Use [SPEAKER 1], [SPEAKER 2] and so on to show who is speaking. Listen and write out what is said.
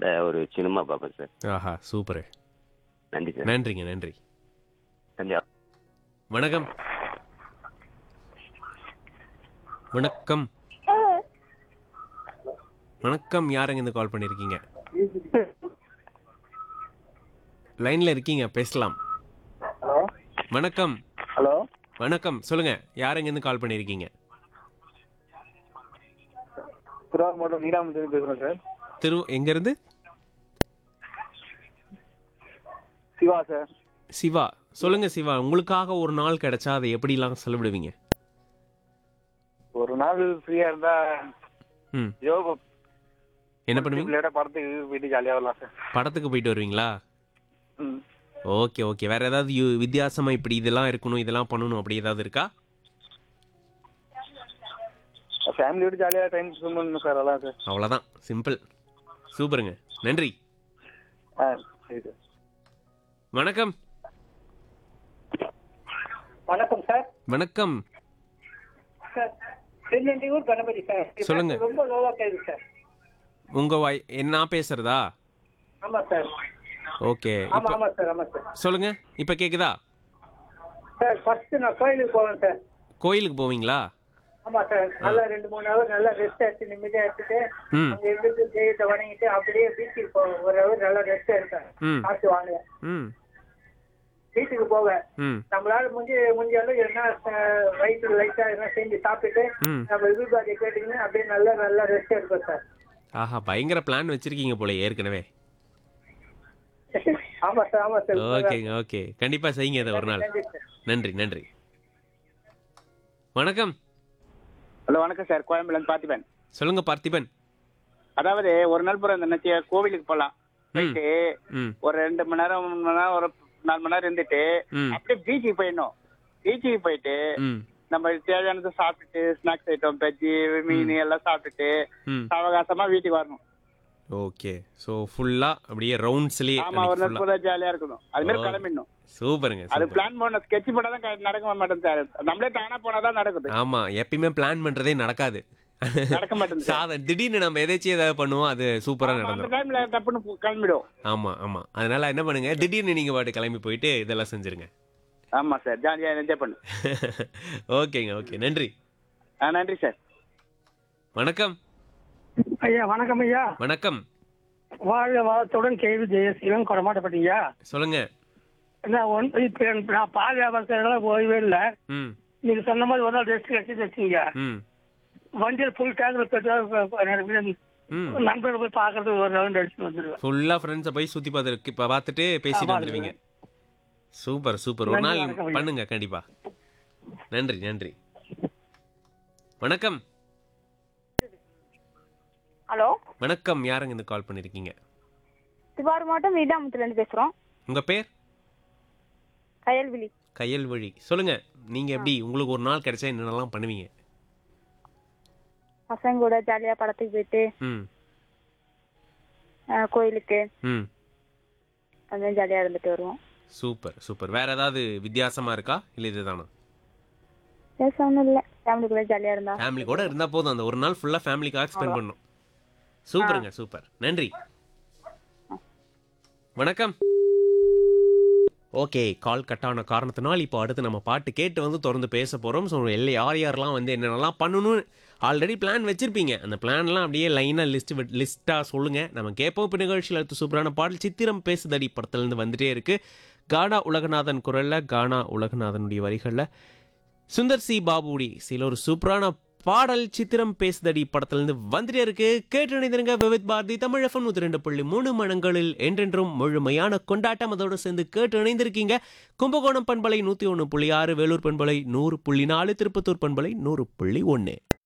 [SPEAKER 1] ஒரு சினிமா பார்ப்பேன் சார்
[SPEAKER 2] ஆஹா சூப்பர்
[SPEAKER 1] நன்றி சார்
[SPEAKER 2] நன்றிங்க நன்றி
[SPEAKER 1] நன்றி
[SPEAKER 2] வணக்கம் வணக்கம் வணக்கம் யாருங்க இந்த கால் பண்ணியிருக்கீங்க லைன்ல இருக்கீங்க பேசலாம்
[SPEAKER 3] ஹலோ
[SPEAKER 2] வணக்கம்
[SPEAKER 3] ஹலோ
[SPEAKER 2] வணக்கம் சொல்லுங்க யாருங்க இருந்து கால் பண்ணியிருக்கீங்க
[SPEAKER 3] திருவாரூர் மாவட்டம் நீடாமத்தில் பேசுகிறேன் சார்
[SPEAKER 2] திரு எங்கேருந்து
[SPEAKER 3] சிவா சார்
[SPEAKER 2] சிவா சொல்லுங்க சிவா உங்களுக்காக ஒரு நாள் கிடைச்சா அதை எப்படிலாம் செலவிடுவீங்க
[SPEAKER 3] ஒரு நாள் ஃப்ரீயா இருந்தா
[SPEAKER 2] ம்
[SPEAKER 3] யோகா
[SPEAKER 2] என்ன பண்ணுவீங்க
[SPEAKER 3] பிள்ளையோட படத்துக்கு போயிட்டு ஜாலியாக வரலாம் சார்
[SPEAKER 2] படத்துக்கு போயிட்டு வருவீங்களா
[SPEAKER 3] ம்
[SPEAKER 2] ஓகே ஓகே வேற ஏதாவது யு- வித்தியாசமா இப்படி இதெல்லாம் இருக்கணும் இதெல்லாம் பண்ணணும் அப்படி ஏதாவது இருக்கா
[SPEAKER 3] ஃபேமிலியோட ஜாலியாக டைம் ஸ்பெண்ட் பண்ணணும் சார் அதான் சார்
[SPEAKER 2] அவ்வளோதான் சிம்பிள் சூப்பருங்க நன்றி
[SPEAKER 3] ஆ சரி சார்
[SPEAKER 2] வணக்கம்
[SPEAKER 4] வணக்கம் சார்
[SPEAKER 2] வணக்கம்
[SPEAKER 4] சார் திருநெல்வேலூர் கணபதி சார்
[SPEAKER 2] சொல்லுங்க.
[SPEAKER 4] ரொம்ப லோவா கேக்குது சார்
[SPEAKER 2] உங்க வாய் என்ன பேசுறதா
[SPEAKER 4] ஆமா சார்
[SPEAKER 2] ஓகே
[SPEAKER 4] ஆமா
[SPEAKER 2] இப்போ
[SPEAKER 4] ஆமா சார் ஆமா சார்
[SPEAKER 2] சொல்லுங்க இப்போ கேக்குதா
[SPEAKER 4] சார் ஃபர்ஸ்ட் நான் கோயிலுக்கு போவேன் சார்
[SPEAKER 2] கோயிலுக்கு போவீங்களா
[SPEAKER 4] ஆமா சார் நல்லா ரெண்டு மூணு ஹவர் நல்லா ரெஸ்ட் எடுத்து நிம்மதியா எடுத்துட்டு
[SPEAKER 2] ம்
[SPEAKER 4] அங்க இருந்து தெய்வத்தை வணங்கிட்டு அப்படியே பீச்சுக்கு போவேன் ஒரு ஹவர் நல்லா ரெஸ்ட் எடுத்தேன்
[SPEAKER 2] ம்
[SPEAKER 4] காசு வாங்க
[SPEAKER 2] ம்
[SPEAKER 4] வீட்டுக்கு போவேன்
[SPEAKER 2] ம்
[SPEAKER 4] நம்மளால முடிஞ்ச முடிஞ்ச அளவு என்ன அஹ், வயிற்று லைட்டா என்ன செஞ்சு சாப்பிட்டுட்டு
[SPEAKER 2] ம்
[SPEAKER 4] நம்ம எதிர்பார்க்க கேட்டீங்கன்னா அப்படியே நல்லா நல்லா ரெஸ்ட் எடுப்பேன் சார்
[SPEAKER 2] ஆஹா பயங்கர பிளான் வச்சிருக்கீங்க போல ஏற்கனவே
[SPEAKER 4] ஆமா சார் ஆமா சார்
[SPEAKER 2] ஓகேங்க ஓகே கண்டிப்பா செய்யுங்க இதை ஒரு நாள்
[SPEAKER 4] நன்றி சார்
[SPEAKER 2] நன்றி நன்றி வணக்கம்
[SPEAKER 5] ஹலோ வணக்கம் சார் கோயம்புலேருந்து பார்த்திபன்
[SPEAKER 2] சொல்லுங்க பார்த்திபன்
[SPEAKER 5] அதாவது ஒரு நாள் பூரா இந்த நினைச்ச கோவிலுக்கு போகலாம் போயிட்டு
[SPEAKER 2] ம்
[SPEAKER 5] ஒரு ரெண்டு மணி நேரம் மூணு மணி நேரம் ஒரு நாலு மணி நேரம் இருந்துட்டு
[SPEAKER 2] ம்
[SPEAKER 5] அப்படியே பீச்சுக்கு போயிடணும் பீச்சுக்கு போயிட்டு
[SPEAKER 2] ம்
[SPEAKER 5] நம்ம தேவையானதை சாப்பிட்டுட்டு ஸ்நாக்ஸ் ஐட்டம் பஜ்ஜி மீன் எல்லாம் சாப்பிட்டுட்டு
[SPEAKER 2] ம்
[SPEAKER 5] அவகாசமா வீட்டுக்கு வரணும்
[SPEAKER 2] ஓகே ஸோ ஃபுல்லா அப்படியே ரவுண்ட்ஸ்லயே
[SPEAKER 5] ஆமா ஒரு நாள் பூரா ஜாலியா இருக்கணும் அது மாதிரி
[SPEAKER 2] ஓ.
[SPEAKER 5] கிளம்பிடணும்
[SPEAKER 2] சூப்பருங்க
[SPEAKER 5] அது
[SPEAKER 2] சூப்பர்
[SPEAKER 5] பிளான் பண்ண ஸ்கெட்ச் பண்ணாதான் க- நடக்க மாட்டேன் சார் நம்மளே தானா போனாதான் நடக்குது
[SPEAKER 2] ஆமா எப்பயுமே பிளான் பண்றதே நடக்காது
[SPEAKER 5] நடக்க மாட்டேங்குது சார்.
[SPEAKER 2] சாதம் திடீர்னு நம்ம எதாச்சும் ஏதாவது பண்ணுவோம் அது சூப்பரா
[SPEAKER 5] ஆமா, அந்த
[SPEAKER 2] நடந்துரும்
[SPEAKER 5] டைம்ல டப்புன்னு பு- கிளம்பிடும்
[SPEAKER 2] ஆமா ஆமா அதனால என்ன பண்ணுங்க திடீர்னு நீங்க பாட்டு கிளம்பி போயிட்டு இதெல்லாம் செஞ்சிருங்க
[SPEAKER 5] ஆமா சார் ஜாலியா என்ஜாய் பண்ணு
[SPEAKER 2] ஓகேங்க ஓகே நன்றி
[SPEAKER 5] ஆ, நன்றி சார்
[SPEAKER 2] வணக்கம்
[SPEAKER 4] ஐயா வணக்கம் ஐயா
[SPEAKER 2] வணக்கம்
[SPEAKER 4] வாழ்க வளத்துடன் கேள்வி ஜெயசீலன் கொடமாட்டப்பட்டீங்க
[SPEAKER 2] சொல்லுங்க
[SPEAKER 4] நான் ஒன் இப்போ எனக்கு நான் பால் வியாபாரத்தில் ஓய்வே இல்லை
[SPEAKER 2] ம்
[SPEAKER 4] நீங்க சொன்ன மாதிரி ஒரு நாள் ரெஸ்ட் எடுத்து வச்சுங்க
[SPEAKER 2] ம்
[SPEAKER 4] வண்டியில் ஃபுல் டேங்கில் பெட்ரோல்
[SPEAKER 2] ம்
[SPEAKER 4] நண்பர்கள் போய் பார்க்கறது ஒரு ரவுண்ட் அடிச்சுட்டு வந்துடுவேன்
[SPEAKER 2] ஃபுல்லா ஃப்ரெண்ட்ஸை போய் சுத்தி பார்த்து இப்போ பார்த்துட்டு பேசிட்டு
[SPEAKER 4] ஆமா,
[SPEAKER 2] வந்துடுவீங்க சூப்பர் சூப்பர் ஒரு
[SPEAKER 4] நன்றி,
[SPEAKER 2] நாள்
[SPEAKER 4] வணக்கம் ஐயா.
[SPEAKER 2] பண்ணுங்க கண்டிப்பா நன்றி நன்றி வணக்கம்
[SPEAKER 6] ஹலோ
[SPEAKER 2] வணக்கம் யாருங்க இந்த கால் பண்ணிருக்கீங்க
[SPEAKER 6] திருவாரூர் மாவட்டம் வீடாமுத்துலேருந்து பேசுகிறோம்
[SPEAKER 2] உங்க பேர்
[SPEAKER 6] கயல்விழி
[SPEAKER 2] கையல்வழி சொல்லுங்க நீங்க எப்படி உங்களுக்கு ஒரு நாள் கிடைச்சா என்னென்னலாம் பண்ணுவீங்க
[SPEAKER 6] பசங்க கூட ஜாலியாக படத்துக்கு போயிட்டு
[SPEAKER 2] ம்
[SPEAKER 6] அஹ், கோயிலுக்கு
[SPEAKER 2] ம்
[SPEAKER 6] கொஞ்சம் ஜாலியாக இருந்துட்டு வருவோம்
[SPEAKER 2] சூப்பர் சூப்பர் வேற ஏதாவது வித்தியாசமா இருக்கா இல்ல இதுதானா
[SPEAKER 6] பேச ஒன்றும் இல்லை ஃபேமிலி கூட ஜாலியாக இருந்தா
[SPEAKER 2] ஃபேமிலி கூட இருந்தா போதும் அந்த ஒரு நாள் ஃபுல்லா ஃபேமிலிக்காக ஸ்பெண்ட் பண்ணணும் சூப்பருங்க சூப்பர் நன்றி வணக்கம் ஓகே கால் கட் ஆன காரணத்தினால் இப்போ அடுத்து நம்ம பாட்டு கேட்டு வந்து தொடர்ந்து பேச போகிறோம் ஸோ எல்லாம் யார் யாரெல்லாம் வந்து என்னென்னலாம் பண்ணணும்னு ஆல்ரெடி பிளான் வச்சுருப்பீங்க அந்த பிளான்லாம் அப்படியே லைனாக லிஸ்ட் லிஸ்ட்டாக சொல்லுங்கள் நம்ம கேட்போம் இப்போ நிகழ்ச்சியில் அடுத்து சூப்பரான பாடல் சித்திரம் பேசுதடி படத்துலேருந்து வந்துட்டே இருக்குது கானா உலகநாதன் குரலில் கானா உலகநாதனுடைய வரிகளில் சுந்தர் சி பாபுடி சில ஒரு சூப்பரான பாடல் சித்திரம் பேசுதடி படத்திலிருந்து வந்துட்டே இருக்கு கேட்டு நினைந்திருங்க விவித் பாரதி தமிழ் எஃப்எம் நூத்தி ரெண்டு புள்ளி மூணு மனங்களில் என்றென்றும் முழுமையான கொண்டாட்டம் அதோடு சேர்ந்து கேட்டு இணைந்திருக்கீங்க கும்பகோணம் பண்பலை நூத்தி ஒன்று புள்ளி ஆறு வேலூர் பண்பலை நூறு புள்ளி நாலு திருப்பத்தூர் பண்பலை நூறு புள்ளி ஒன்று